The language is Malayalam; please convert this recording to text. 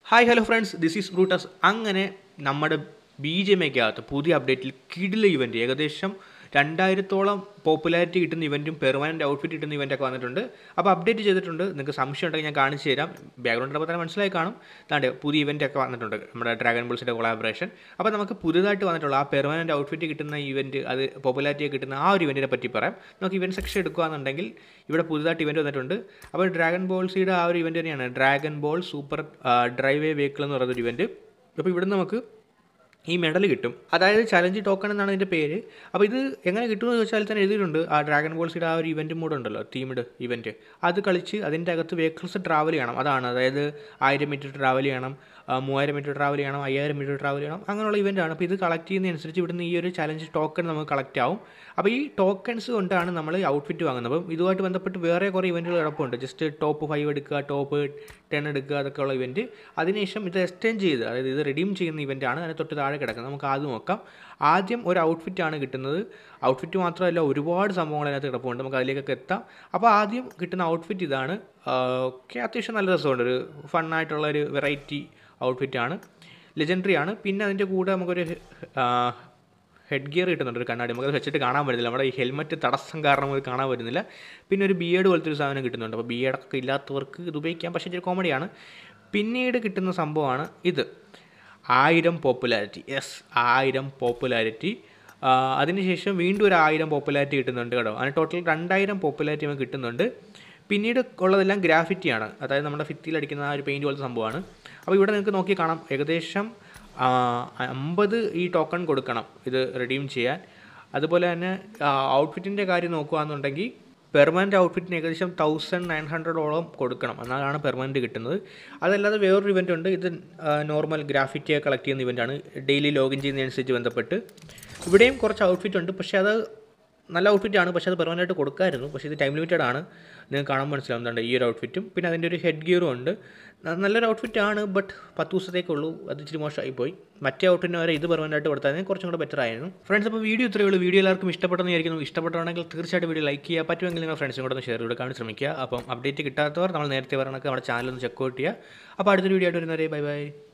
hi hello friends this is Brutus അങ്ങനെ നമ്മുടെ ബി ജെ എമ്മയ്ക്കകത്ത് പുതിയ അപ്ഡേറ്റിൽ കിടില ഇവൻറ്റ് ഏകദേശം രണ്ടായിരത്തോളം പോപ്പുലാരിറ്റി കിട്ടുന്ന ഇവൻറ്റും പെർമനൻറ്റ് ഔട്ട്ഫിറ്റ് കിട്ടുന്ന ഇവൻ്റൊക്കെ വന്നിട്ടുണ്ട് അപ്പോൾ അപ്ഡേറ്റ് ചെയ്തിട്ടുണ്ട് നിങ്ങൾക്ക് സംശയം ഉണ്ടെങ്കിൽ ഞാൻ കാണിച്ചു തരാം ബാക്ക്ഗ്രൗണ്ട് അപ്പോൾ തന്നെ മനസ്സിലായി കാണും താണ്ട് പുതിയ ഇവൻ്റൊക്കെ വന്നിട്ടുണ്ട് നമ്മുടെ ഡ്രാഗൺ ബോൾസിൻ്റെ കൊളാബറേഷൻ അപ്പോൾ നമുക്ക് പുതുതായിട്ട് വന്നിട്ടുള്ള ആ പെർമനൻറ്റ് ഔട്ട്ഫിറ്റ് കിട്ടുന്ന ഇവൻറ്റ് അത് പോപ്പുലാരിറ്റി കിട്ടുന്ന ആ ഒരു ഇവൻറ്റിനെ പറ്റി പറയാം നമുക്ക് ഇവൻറ്റ് സെക്ഷൻ എടുക്കുകയാണെന്നുണ്ടെങ്കിൽ ഇവിടെ പുതുതായിട്ട് ഇവൻറ്റ് വന്നിട്ടുണ്ട് അപ്പോൾ ഡ്രാഗൺ ബോൾസിയുടെ ആ ഒരു ഇവൻറ്റ് തന്നെയാണ് ഡ്രാഗൺ ബോൾ സൂപ്പർ ഡ്രൈവേ വെഹിക്കിൾ എന്ന് പറയുന്നൊരു ഇവൻറ്റ് അപ്പോൾ ഇവിടെ നമുക്ക് ഈ മെഡൽ കിട്ടും അതായത് ചലഞ്ച് ടോക്കൺ എന്നാണ് ഇതിൻ്റെ പേര് അപ്പോൾ ഇത് എങ്ങനെ കിട്ടുമെന്ന് ചോദിച്ചാൽ തന്നെ എഴുതിയിട്ടുണ്ട് ആ ഡ്രാഗൺ ബോൾസിയുടെ ആ ഒരു ഇവൻറ്റ് മൂഡ് ഉണ്ടല്ലോ തീംഡ് ഇവൻറ്റ് അത് കളിച്ച് അതിൻ്റെ അകത്ത് വെഹിക്കിൾസ് ട്രാവൽ ചെയ്യണം അതാണ് അതായത് ആയിരം മീറ്റർ ട്രാവൽ ചെയ്യണം ആ, മൂവായിരം മീറ്റർ ട്രാവൽ ചെയ്യണം അയ്യായിരം മീറ്റർ ട്രാവൽ ചെയ്യണം അങ്ങനെയുള്ള ഇവൻ്റാണ് അപ്പോൾ ഇത് കളക്ട് ചെയ്യുന്നതനുസരിച്ച് ഇവിടുന്ന് ഈ ഒരു ചലഞ്ച് ടോക്കൺ നമുക്ക് കളക്ട് ആവും അപ്പോൾ ഈ ടോക്കൺസ് കൊണ്ടാണ് നമ്മൾ ഔട്ട്ഫിറ്റ് വാങ്ങുന്നത് അപ്പം ഇതുമായിട്ട് ബന്ധപ്പെട്ട് വേറെ കുറേ ഇവൻറ്റുകൾ കിടപ്പുണ്ട് ജസ്റ്റ് ടോപ്പ് ഫൈവ് എടുക്കുക ടോപ്പ് ടെൻ എടുക്കുക അതൊക്കെ ഉള്ള ഇവൻറ്റ് അതിനുശേഷം ഇത് എക്സ്ചേഞ്ച് ചെയ്ത് അതായത് ഇത് റിഡീം ചെയ്യുന്ന ഇവൻ്റാണ് അതിന് തൊട്ട് താഴെ കിടക്കുന്നത് നമുക്ക് ആദ്യം നോക്കാം ആദ്യം ഒരു ഔട്ട്ഫിറ്റ് ആണ് കിട്ടുന്നത് ഔട്ട്ഫിറ്റ് മാത്രമല്ല ഒരുപാട് സംഭവങ്ങൾ അതിനകത്ത് കിടപ്പുണ്ട് നമുക്ക് അതിലേക്കൊക്കെ എത്താം അപ്പോൾ ആദ്യം കിട്ടുന്ന ഔട്ട്ഫിറ്റ് ഇതാണ് ഓക്കെ അത്യാവശ്യം നല്ല രസമുണ്ട് ഒരു ഫണ്ണായിട്ടുള്ള ഒരു വെറൈറ്റി ഔട്ട്ഫിറ്റാണ് ലെജൻഡറി ആണ് പിന്നെ അതിൻ്റെ കൂടെ നമുക്കൊരു ഹെഡ് ഗിയർ കിട്ടുന്നുണ്ട് ഒരു കണ്ണാടി നമുക്കത് വെച്ചിട്ട് കാണാൻ പറ്റുന്നില്ല നമ്മുടെ ഈ ഹെൽമെറ്റ് തടസ്സം കാരണം അത് കാണാൻ പറ്റുന്നില്ല പിന്നെ ഒരു ബിയേഡ് പോലത്തെ ഒരു സാധനം കിട്ടുന്നുണ്ട് അപ്പോൾ ബിയേഡൊക്കെ ഇല്ലാത്തവർക്ക് ഇത് ഉപയോഗിക്കാം പക്ഷേ ഇതൊരു കോമഡിയാണ് പിന്നീട് കിട്ടുന്ന സംഭവമാണ് ഇത് ആയിരം പോപ്പുലാരിറ്റി യെസ് ആയിരം പോപ്പുലാരിറ്റി അതിനുശേഷം വീണ്ടും ഒരു ആയിരം പോപ്പുലാരിറ്റി കിട്ടുന്നുണ്ട് കേട്ടോ അതിന് ടോട്ടൽ രണ്ടായിരം പോപ്പുലാരിറ്റി നമുക്ക് കിട്ടുന്നുണ്ട് പിന്നീട് ഉള്ളതെല്ലാം ഗ്രാഫിറ്റിയാണ് അതായത് നമ്മുടെ ഭിത്തിയിൽ അടിക്കുന്ന ആ ഒരു പെയിൻറ്റ് പോലത്തെ സംഭവമാണ് അപ്പോൾ ഇവിടെ നിങ്ങൾക്ക് നോക്കി കാണാം ഏകദേശം അമ്പത് ഈ ടോക്കൺ കൊടുക്കണം ഇത് റിഡീം ചെയ്യാൻ അതുപോലെ തന്നെ ഔട്ട്ഫിറ്റിൻ്റെ കാര്യം നോക്കുകയാണെന്നുണ്ടെങ്കിൽ പെർമനൻറ്റ് ഔട്ട്ഫിറ്റിന് ഏകദേശം തൗസൻഡ് നയൻ ഹൺഡ്രഡോളം കൊടുക്കണം എന്നാലാണ് പെർമനൻറ്റ് കിട്ടുന്നത് അതല്ലാതെ വേറൊരു ഇവൻ്റ് ഉണ്ട് ഇത് നോർമൽ ഗ്രാഫിറ്റിയെ കളക്ട് ചെയ്യുന്ന ഇവൻ്റാണ് ഡെയിലി ലോഗിൻ ചെയ്യുന്നതനുസരിച്ച് ബന്ധപ്പെട്ട് ഇവിടെയും കുറച്ച് ഔട്ട്ഫിറ്റ് ഉണ്ട് പക്ഷേ അത് നല്ല ഔട്ട്ഫിറ്റാണ് പക്ഷേ അത് പെർമനൻ്റ് ആയിട്ട് കൊടുക്കായിരുന്നു പക്ഷേ ഇത് ടൈം ലിമിറ്റഡ് ആണ് നിങ്ങൾക്ക് കാണാൻ മനസ്സിലാവുന്നുണ്ട് ഈ ഒരു ഔട്ട്ഫിറ്റും പിന്നെ അതിൻ്റെ ഒരു ഹെഡ് ഗിയറും ഉണ്ട് ന- നല്ലൊരു ഔട്ട്ഫിറ്റ് ആണ് ബട്ട് പത്ത് ദിവസത്തേക്കുള്ളൂ അത് ഇച്ചിരി മോശമായി പോയി മറ്റേ ഔട്ട്ഫിറ്റിന് വരെ ഇത് പെർമനൻ്റ് ആയിട്ട് കൊടുത്താൽ കുറച്ചും കൂടെ ബെറ്റർ ആയിരുന്നു ഫ്രണ്ട്സ് അപ്പോൾ വീഡിയോ ഇത്രയേ ഉള്ളൂ വീഡിയോ എല്ലാവർക്കും ഇഷ്ടപ്പെട്ടെന്ന് വിചാരിക്കുന്നു ഇഷ്ടപ്പെട്ടാണെങ്കിൽ തീർച്ചയായിട്ടും വീഡിയോ ലൈക്ക് ചെയ്യുക പറ്റുമെങ്കിൽ നിങ്ങൾ ഫ്രണ്ട്സും കൂടെ ഒന്ന് ഷെയർ കൊടുക്കാൻ ശ്രമിക്കുക അപ്പം അപ്ഡേറ്റ് കിട്ടാത്തവർ നമ്മൾ നേരത്തെ പറയണക്ക് നമ്മുടെ ചാനൽ ഒന്ന് ചെക്ക് ഔട്ട് ചെയ്യുക അപ്പോൾ അടുത്തൊരു വീഡിയോ ആയിട്ട് വരുന്നവരെ ബൈ ബൈ